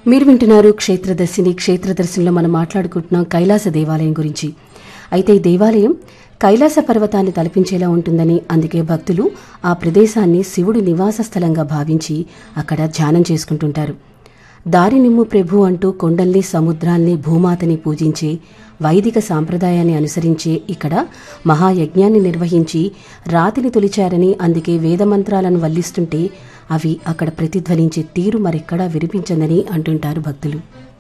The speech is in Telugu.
మీరు వింటున్నారు క్షేత్రదర్శిని క్షేత్రదర్శినిలో మనం మాట్లాడుకుంటున్నాం కైలాస దేవాలయం గురించి అయితే ఈ దేవాలయం కైలాస పర్వతాన్ని తలపించేలా ఉంటుందని అందుకే భక్తులు ఆ ప్రదేశాన్ని శివుడి నివాస స్థలంగా భావించి అక్కడ ధ్యానం చేసుకుంటుంటారు దారి నిమ్ము ప్రభు అంటూ కొండల్ని సముద్రాల్ని భూమాతని పూజించే వైదిక సాంప్రదాయాన్ని అనుసరించే ఇక్కడ మహాయజ్ఞాన్ని నిర్వహించి రాతిని తొలిచారని అందుకే వేదమంత్రాలను వల్లిస్తుంటే అవి అక్కడ ప్రతిధ్వనించే తీరు మరెక్కడా వినిపించదని అంటుంటారు భక్తులు